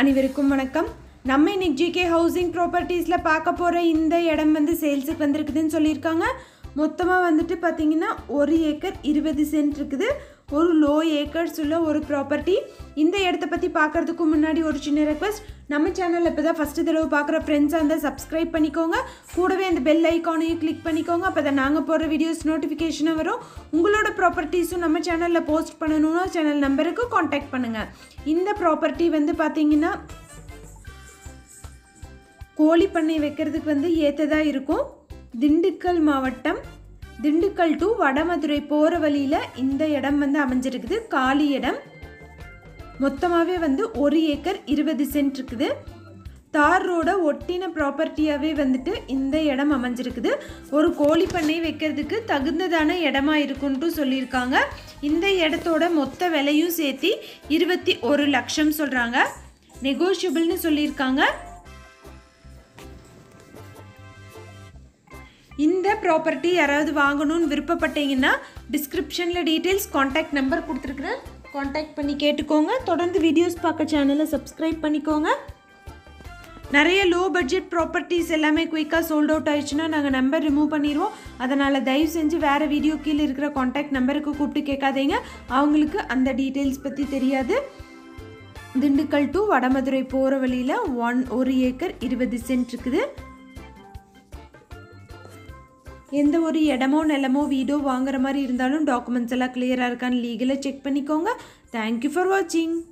அனைவருக்கும் வணக்கம் நம்ம இன்னைக்கு ஜிகே ஹவுசிங் ப்ராப்பர்ட்டிஸில் பார்க்க போகிற இந்த இடம் வந்து சேல்ஸுக்கு வந்திருக்குதுன்னு சொல்லியிருக்காங்க மொத்தமாக வந்துட்டு பார்த்தீங்கன்னா ஒரு ஏக்கர் இருபது சென்ட் இருக்குது ஒரு லோ ஏக்கர்ஸ் உள்ள ஒரு ப்ராப்பர்ட்டி இந்த இடத்த பற்றி பார்க்கறதுக்கு முன்னாடி ஒரு சின்ன ரெக்வஸ்ட் நம்ம சேனலில் இப்போ தான் ஃபஸ்ட்டு தடவை பார்க்குற ஃப்ரெண்ட்ஸாக இருந்தால் சப்ஸ்கிரைப் பண்ணிக்கோங்க கூடவே அந்த பெல் ஐக்கானையும் கிளிக் பண்ணிக்கோங்க அப்போ தான் நாங்கள் போடுற வீடியோஸ் நோட்டிஃபிகேஷனும் வரும் உங்களோட ப்ராப்பர்ட்டிஸும் நம்ம சேனலில் போஸ்ட் பண்ணணும்னா சேனல் நம்பருக்கு காண்டாக்ட் பண்ணுங்கள் இந்த ப்ராப்பர்ட்டி வந்து பார்த்தீங்கன்னா கோழி பண்ணை வைக்கிறதுக்கு வந்து ஏற்றதாக இருக்கும் திண்டுக்கல் மாவட்டம் திண்டுக்கல் டு வடமதுரை போகிற வழியில் இந்த இடம் வந்து அமைஞ்சிருக்குது காலி இடம் மொத்தமாகவே வந்து ஒரு ஏக்கர் இருபது சென்ட் இருக்குது தார் ரோட ஒட்டின ப்ராப்பர்ட்டியாகவே வந்துட்டு இந்த இடம் அமைஞ்சிருக்குது ஒரு கோழி பண்ணை வைக்கிறதுக்கு தகுந்ததான இடமா இருக்குன்ட்டு சொல்லியிருக்காங்க இந்த இடத்தோட மொத்த விலையும் சேர்த்து இருபத்தி ஒரு லட்சம் சொல்கிறாங்க நெகோஷியபிள்னு சொல்லியிருக்காங்க இந்த ப்ராப்பர்ட்டி யாராவது வாங்கணும்னு விருப்பப்பட்டீங்கன்னா டிஸ்கிரிப்ஷனில் டீட்டெயில்ஸ் காண்டாக்ட் நம்பர் கொடுத்துருக்குறேன் காண்டாக்ட் பண்ணி கேட்டுக்கோங்க தொடர்ந்து வீடியோஸ் பார்க்க சேனலை சப்ஸ்கிரைப் பண்ணிக்கோங்க நிறைய லோ பட்ஜெட் ப்ராப்பர்ட்டிஸ் எல்லாமே குயிக்காக சோல்ட் அவுட் ஆயிடுச்சுன்னா நாங்கள் நம்பர் ரிமூவ் பண்ணிடுவோம் அதனால் தயவு செஞ்சு வேறு வீடியோ கீழே இருக்கிற காண்டாக்ட் நம்பருக்கு கூப்பிட்டு கேட்காதீங்க அவங்களுக்கு அந்த டீட்டெயில்ஸ் பற்றி தெரியாது திண்டுக்கல் டு வடமதுரை போகிற வழியில் ஒன் ஒரு ஏக்கர் இருபது சென்ட் இருக்குது எந்த ஒரு இடமோ நிலமோ வீடோ வாங்குற மாதிரி இருந்தாலும் டாக்குமெண்ட்ஸ் எல்லாம் கிளியராக இருக்கான்னு லீகலாக செக் பண்ணிக்கோங்க தேங்க்யூ ஃபார் வாட்சிங்